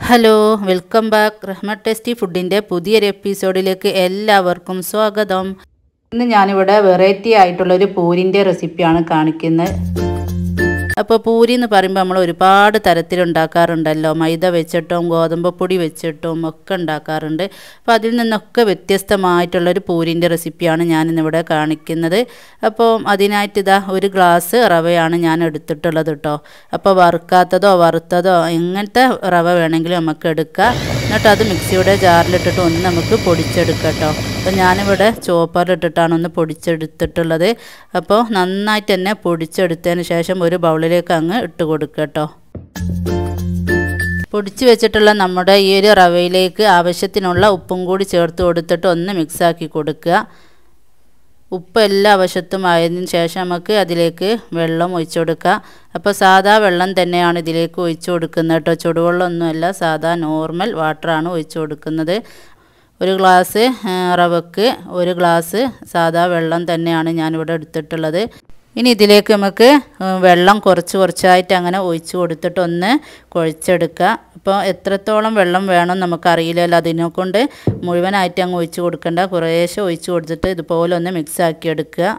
hello welcome back Rahma tasty ഫുഡിൻ്റെ പുതിയൊരു എപ്പിസോഡിലേക്ക് എല്ലാവർക്കും സ്വാഗതം ഇന്ന് ഞാനിവിടെ വെറൈറ്റി ആയിട്ടുള്ളൊരു പൂരിൻ്റെ റെസിപ്പിയാണ് കാണിക്കുന്നത് അപ്പോൾ പൂരി എന്ന് പറയുമ്പോൾ നമ്മൾ ഒരുപാട് തരത്തിലുണ്ടാക്കാറുണ്ടല്ലോ മൈദ വെച്ചിട്ടും ഗോതമ്പ് പൊടി വെച്ചിട്ടും ഒക്കെ ഉണ്ടാക്കാറുണ്ട് അപ്പോൾ അതിൽ നിന്നൊക്കെ വ്യത്യസ്തമായിട്ടുള്ളൊരു പൂരിൻ്റെ റെസിപ്പിയാണ് ഞാൻ ഇന്നിവിടെ കാണിക്കുന്നത് അപ്പോൾ അതിനായിട്ട് ഇതാ ഒരു ഗ്ലാസ് റവയാണ് ഞാൻ എടുത്തിട്ടുള്ളത് കേട്ടോ അപ്പോൾ വറുക്കാത്തതോ വറുത്തതോ എങ്ങനത്തെ റവ വേണമെങ്കിലും നമുക്ക് എടുക്കാം എന്നിട്ട് അത് മിക്സിയുടെ ജാറിലിട്ടിട്ട് ഒന്ന് നമുക്ക് പൊടിച്ചെടുക്കാം കേട്ടോ അപ്പോൾ ഞാനിവിടെ ചോപ്പറിലിട്ടിട്ടാണ് ഒന്ന് പൊടിച്ചെടുത്തിട്ടുള്ളത് അപ്പോൾ നന്നായിട്ട് തന്നെ പൊടിച്ചെടുത്തതിന് ശേഷം ഒരു ബൗളിലേക്ക് അങ്ങ് ഇട്ട് കൊടുക്കുക കേട്ടോ പൊടിച്ച് വെച്ചിട്ടുള്ള നമ്മുടെ ഈ ഒരു റവയിലേക്ക് ആവശ്യത്തിനുള്ള ഉപ്പും കൂടി ചേർത്ത് കൊടുത്തിട്ട് ഒന്ന് മിക്സാക്കി കൊടുക്കുക ഉപ്പ് എല്ലാ വശത്തും ആയതിനു ശേഷം നമുക്ക് അതിലേക്ക് വെള്ളം ഒഴിച്ചു കൊടുക്കുക അപ്പോൾ സാധാ വെള്ളം തന്നെയാണ് ഇതിലേക്ക് ഒഴിച്ചു കൊടുക്കുന്നത് കേട്ടോ ചുടുവെള്ളമൊന്നുമല്ല സാധാ നോർമൽ വാട്ടറാണ് ഒഴിച്ചു കൊടുക്കുന്നത് ഒരു ഗ്ലാസ് റവക്ക് ഒരു ഗ്ലാസ് സാധാ വെള്ളം തന്നെയാണ് ഞാനിവിടെ എടുത്തിട്ടുള്ളത് ഇനി ഇതിലേക്ക് നമുക്ക് വെള്ളം കുറച്ച് കുറച്ചായിട്ട് അങ്ങനെ ഒഴിച്ച് കൊടുത്തിട്ട് ഒന്ന് കുഴച്ചെടുക്കുക അപ്പോൾ എത്രത്തോളം വെള്ളം വേണം നമുക്കറിയില്ലല്ലോ അതിനെ കൊണ്ട് മുഴുവനായിട്ട് അങ്ങ് ഒഴിച്ച് കൊടുക്കേണ്ട കുറേശ്ശെ ഒഴിച്ച് കൊടുത്തിട്ട് ഇതുപോലെ ഒന്ന് മിക്സ് ആക്കി എടുക്കുക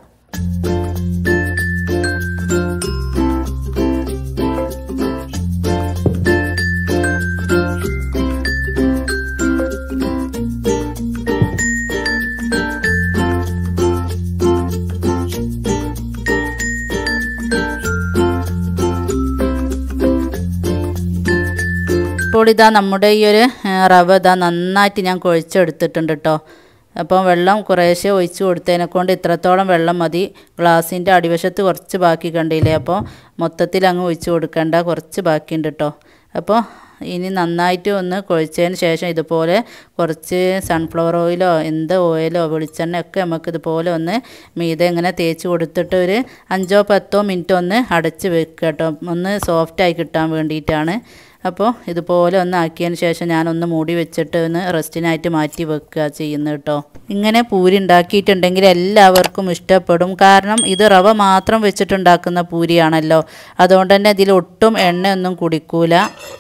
ഇപ്പോൾ ഇതാ നമ്മുടെ ഈ ഒരു റവ ഇതാ നന്നായിട്ട് ഞാൻ കുഴച്ചെടുത്തിട്ടുണ്ട് കേട്ടോ അപ്പോൾ വെള്ളം കുറേശ്ശെ ഒഴിച്ച് കൊടുത്തതിനെ കൊണ്ട് ഇത്രത്തോളം വെള്ളം മതി ഗ്ലാസിൻ്റെ അടിവശത്ത് കുറച്ച് ബാക്കി കണ്ടില്ലേ അപ്പോൾ മൊത്തത്തിൽ അങ്ങ് ഒഴിച്ച് കൊടുക്കേണ്ട കുറച്ച് ബാക്കിയുണ്ട് കേട്ടോ അപ്പോൾ ഇനി നന്നായിട്ട് ഒന്ന് കുഴച്ചതിന് ശേഷം ഇതുപോലെ കുറച്ച് സൺഫ്ലവർ ഓയിലോ എന്ത് ഓയിലോ വെളിച്ചെണ്ണ ഒക്കെ നമുക്ക് ഇതുപോലെ ഒന്ന് മീതെ ഇങ്ങനെ തേച്ച് കൊടുത്തിട്ട് ഒരു അഞ്ചോ പത്തോ മിനിറ്റ് ഒന്ന് അടച്ച് വെക്കുക കേട്ടോ ഒന്ന് സോഫ്റ്റായി കിട്ടാൻ വേണ്ടിയിട്ടാണ് അപ്പോൾ ഇതുപോലെ ഒന്ന് ആക്കിയതിന് ശേഷം ഞാനൊന്ന് മൂടി വെച്ചിട്ട് ഒന്ന് റെസ്റ്റിനായിട്ട് മാറ്റി വെക്കുക ചെയ്യുന്നത് കേട്ടോ ഇങ്ങനെ പൂരി ഉണ്ടാക്കിയിട്ടുണ്ടെങ്കിൽ എല്ലാവർക്കും ഇഷ്ടപ്പെടും കാരണം ഇത് റവ മാത്രം വെച്ചിട്ടുണ്ടാക്കുന്ന പൂരിയാണല്ലോ അതുകൊണ്ട് തന്നെ ഇതിൽ ഒട്ടും എണ്ണയൊന്നും കുടിക്കൂല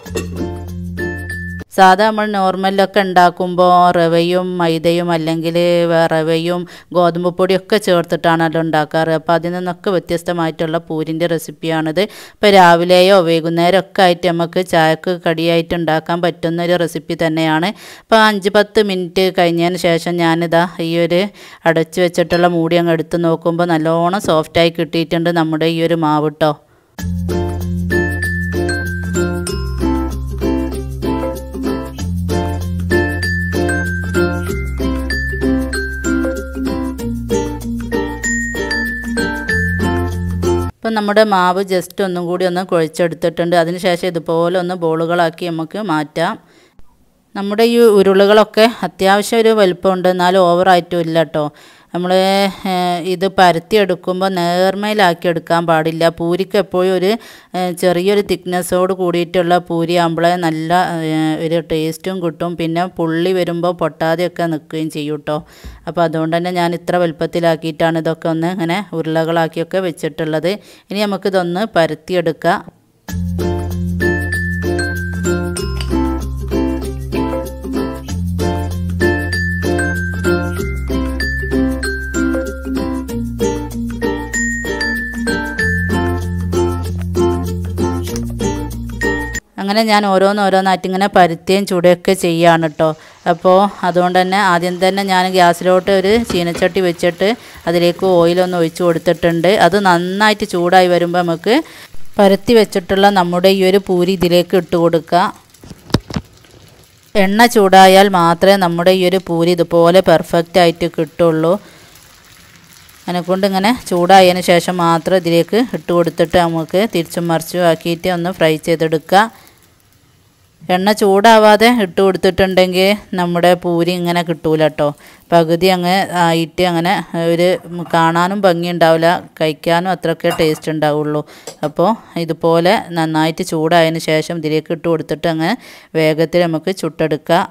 സാധാ നമ്മൾ നോർമലൊക്കെ ഉണ്ടാക്കുമ്പോൾ റവയും മൈദയും അല്ലെങ്കിൽ റവയും ഗോതമ്പ് പൊടിയൊക്കെ ചേർത്തിട്ടാണല്ലോ ഉണ്ടാക്കാറ് അപ്പോൾ അതിൽ നിന്നൊക്കെ വ്യത്യസ്തമായിട്ടുള്ള പൂരിൻ്റെ റെസിപ്പിയാണിത് ഇപ്പോൾ രാവിലെയോ വൈകുന്നേരം ഒക്കെ ആയിട്ട് നമുക്ക് ചായക്ക് കടിയായിട്ട് ഉണ്ടാക്കാൻ പറ്റുന്ന ഒരു റെസിപ്പി തന്നെയാണ് അപ്പോൾ അഞ്ച് പത്ത് മിനിറ്റ് കഴിഞ്ഞതിന് ശേഷം ഞാനിതാ ഈ ഒരു അടച്ചു വെച്ചിട്ടുള്ള മൂടി അങ്ങ് എടുത്ത് നോക്കുമ്പോൾ നല്ലോണം സോഫ്റ്റായി കിട്ടിയിട്ടുണ്ട് നമ്മുടെ ഈ ഒരു മാവ് കേട്ടോ ഇപ്പം നമ്മുടെ മാവ് ജസ്റ്റ് ഒന്നും കൂടി ഒന്ന് കുഴച്ചെടുത്തിട്ടുണ്ട് അതിനുശേഷം ഇതുപോലെ ഒന്ന് ബോളുകളാക്കി നമുക്ക് മാറ്റാം നമ്മുടെ ഈ ഉരുളകളൊക്കെ അത്യാവശ്യം ഒരു വലുപ്പമുണ്ട് എന്നാലും ഓവറായിട്ടും ഇല്ല കേട്ടോ നമ്മൾ ഇത് പരത്തിയെടുക്കുമ്പോൾ നേർമയിലാക്കി എടുക്കാൻ പാടില്ല പൂരിക്ക് എപ്പോഴും ഒരു ചെറിയൊരു തിക്നെസ്സോട് കൂടിയിട്ടുള്ള പൂരി ആകുമ്പോഴേ നല്ല ഒരു ടേസ്റ്റും കിട്ടും പിന്നെ പുള്ളി വരുമ്പോൾ പൊട്ടാതെയൊക്കെ നിൽക്കുകയും ചെയ്യും കേട്ടോ അപ്പോൾ അതുകൊണ്ട് തന്നെ ഞാൻ ഇത്ര വലുപ്പത്തിലാക്കിയിട്ടാണ് ഇതൊക്കെ ഒന്ന് ഇങ്ങനെ ഉരുളകളാക്കിയൊക്കെ വെച്ചിട്ടുള്ളത് ഇനി നമുക്കിതൊന്ന് പരത്തിയെടുക്കാം അങ്ങനെ ഞാൻ ഓരോന്നോരോന്നായിട്ട് ഇങ്ങനെ പരുത്തുകയും ചുടുകയൊക്കെ ചെയ്യുകയാണ് കേട്ടോ അപ്പോൾ അതുകൊണ്ട് തന്നെ ആദ്യം തന്നെ ഞാൻ ഗ്യാസിലോട്ട് ഒരു ചീനച്ചട്ടി വെച്ചിട്ട് അതിലേക്ക് ഓയിലൊന്ന് ഒഴിച്ച് കൊടുത്തിട്ടുണ്ട് അത് നന്നായിട്ട് ചൂടായി വരുമ്പോൾ നമുക്ക് പരത്തി വെച്ചിട്ടുള്ള നമ്മുടെ ഈ ഒരു പൂരി ഇതിലേക്ക് ഇട്ട് കൊടുക്കുക എണ്ണ ചൂടായാൽ മാത്രമേ നമ്മുടെ ഈ ഒരു പൂരി ഇതുപോലെ പെർഫെക്റ്റ് ആയിട്ട് കിട്ടുള്ളൂ അതിനെക്കൊണ്ട് ഇങ്ങനെ ചൂടായതിന് ശേഷം മാത്രം ഇതിലേക്ക് ഇട്ട് കൊടുത്തിട്ട് നമുക്ക് തിരിച്ചും മറിച്ചും ആക്കിയിട്ട് ഒന്ന് ഫ്രൈ ചെയ്തെടുക്കുക എണ്ണ ചൂടാവാതെ ഇട്ട് കൊടുത്തിട്ടുണ്ടെങ്കിൽ നമ്മുടെ പൂരി ഇങ്ങനെ കിട്ടൂല കേട്ടോ പകുതി അങ്ങ് ആയിട്ട് അങ്ങനെ ഒരു കാണാനും ഭംഗി ഉണ്ടാവില്ല കഴിക്കാനും അത്രയൊക്കെ ടേസ്റ്റ് ഉണ്ടാവുള്ളൂ അപ്പോൾ ഇതുപോലെ നന്നായിട്ട് ചൂടായതിന് ശേഷം ഇതിലേക്ക് ഇട്ട് കൊടുത്തിട്ട് അങ്ങ് വേഗത്തിൽ നമുക്ക് ചുട്ടെടുക്കാം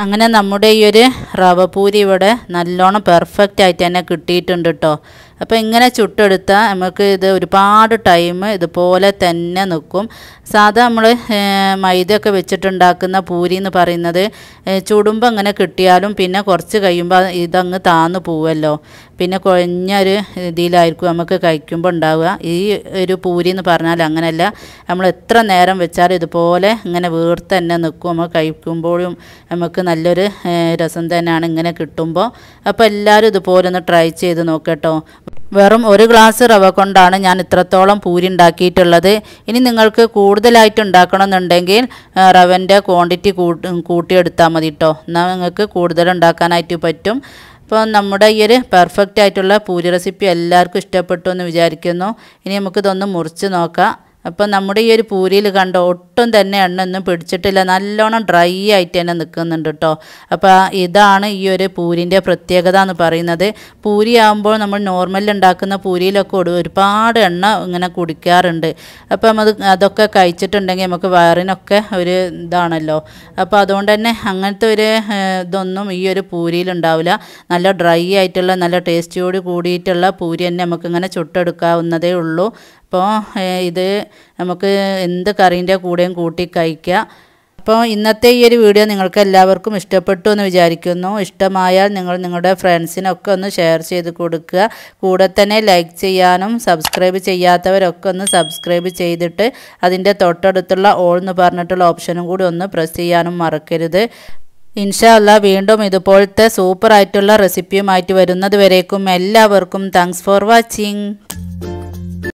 അങ്ങനെ നമ്മുടെ ഈ ഒരു റവ പൂരി ഇവിടെ നല്ലോണം പെർഫെക്റ്റ് ആയിട്ട് തന്നെ കിട്ടിയിട്ടുണ്ട് കേട്ടോ അപ്പോൾ ഇങ്ങനെ ചുട്ടെടുത്താൽ നമുക്ക് ഇത് ഒരുപാട് ടൈം ഇതുപോലെ തന്നെ നിൽക്കും സാധാ നമ്മൾ മൈദയൊക്കെ വെച്ചിട്ടുണ്ടാക്കുന്ന പൂരി എന്ന് പറയുന്നത് ചുടുമ്പോൾ അങ്ങനെ കിട്ടിയാലും പിന്നെ കുറച്ച് കഴിയുമ്പോൾ ഇതങ്ങ് താന്നു പോവുമല്ലോ പിന്നെ കുഴഞ്ഞൊരു ഇതിലായിരിക്കും നമുക്ക് കഴിക്കുമ്പോൾ ഉണ്ടാവുക ഈ ഒരു പൂരി എന്ന് പറഞ്ഞാൽ അങ്ങനെയല്ല നമ്മൾ എത്ര നേരം വെച്ചാലും ഇതുപോലെ ഇങ്ങനെ വീർത്ത് തന്നെ നിൽക്കും നമ്മൾ കഴിക്കുമ്പോഴും നമുക്ക് നല്ലൊരു രസം തന്നെയാണ് ഇങ്ങനെ കിട്ടുമ്പോൾ അപ്പോൾ എല്ലാവരും ഇതുപോലെ ഒന്ന് ട്രൈ ചെയ്ത് നോക്കട്ടോ വെറും ഒരു ഗ്ലാസ് റവ കൊണ്ടാണ് ഞാൻ ഇത്രത്തോളം പൂരി ഉണ്ടാക്കിയിട്ടുള്ളത് ഇനി നിങ്ങൾക്ക് കൂടുതലായിട്ട് ഉണ്ടാക്കണമെന്നുണ്ടെങ്കിൽ റവൻ്റെ ക്വാണ്ടിറ്റി കൂട്ടി കൂട്ടിയെടുത്താൽ മതി കേട്ടോ എന്നാൽ നിങ്ങൾക്ക് കൂടുതൽ ഉണ്ടാക്കാനായിട്ട് പറ്റും അപ്പോൾ നമ്മുടെ ഈ ഒരു പെർഫെക്റ്റ് ആയിട്ടുള്ള പൂരി റെസിപ്പി എല്ലാവർക്കും ഇഷ്ടപ്പെട്ടു എന്ന് വിചാരിക്കുന്നു ഇനി നമുക്കിതൊന്ന് മുറിച്ച് നോക്കാം അപ്പോൾ നമ്മുടെ ഈ ഒരു പൂരിയിൽ കണ്ട ഒട്ടും തന്നെ എണ്ണ ഒന്നും പിടിച്ചിട്ടില്ല നല്ലോണം ഡ്രൈ ആയിട്ട് തന്നെ നിൽക്കുന്നുണ്ട് കേട്ടോ അപ്പോൾ ഇതാണ് ഈ ഒരു പൂരിൻ്റെ പ്രത്യേകത എന്ന് പറയുന്നത് പൂരി ആകുമ്പോൾ നമ്മൾ നോർമലി ഉണ്ടാക്കുന്ന പൂരിയിലൊക്കെ ഒരു ഒരുപാട് എണ്ണ ഇങ്ങനെ കുടിക്കാറുണ്ട് അപ്പോൾ നമ്മൾ അതൊക്കെ കഴിച്ചിട്ടുണ്ടെങ്കിൽ നമുക്ക് വയറിനൊക്കെ ഒരു ഇതാണല്ലോ അപ്പോൾ അതുകൊണ്ട് തന്നെ അങ്ങനത്തെ ഒരു ഇതൊന്നും ഈ ഒരു പൂരിയിൽ ഉണ്ടാവില്ല നല്ല ഡ്രൈ ആയിട്ടുള്ള നല്ല ടേസ്റ്റിയോട് കൂടിയിട്ടുള്ള പൂരി തന്നെ നമുക്കിങ്ങനെ ചുട്ടെടുക്കാവുന്നതേ ഉള്ളൂ അപ്പോൾ ഇത് നമുക്ക് എന്ത് കറീൻ്റെ കൂടെയും കൂട്ടി കഴിക്കുക അപ്പോൾ ഇന്നത്തെ ഈ ഒരു വീഡിയോ നിങ്ങൾക്ക് എല്ലാവർക്കും ഇഷ്ടപ്പെട്ടു എന്ന് വിചാരിക്കുന്നു ഇഷ്ടമായാൽ നിങ്ങൾ നിങ്ങളുടെ ഫ്രണ്ട്സിനൊക്കെ ഒന്ന് ഷെയർ ചെയ്ത് കൊടുക്കുക കൂടെ തന്നെ ലൈക്ക് ചെയ്യാനും സബ്സ്ക്രൈബ് ചെയ്യാത്തവരൊക്കെ ഒന്ന് സബ്സ്ക്രൈബ് ചെയ്തിട്ട് അതിൻ്റെ തൊട്ടടുത്തുള്ള ഓൾ എന്ന് പറഞ്ഞിട്ടുള്ള ഓപ്ഷനും കൂടി ഒന്ന് പ്രസ് ചെയ്യാനും മറക്കരുത് ഇൻഷാല്ല വീണ്ടും ഇതുപോലത്തെ സൂപ്പർ ആയിട്ടുള്ള റെസിപ്പിയുമായിട്ട് വരുന്നത് വരേക്കും എല്ലാവർക്കും താങ്ക്സ് ഫോർ വാച്ചിങ്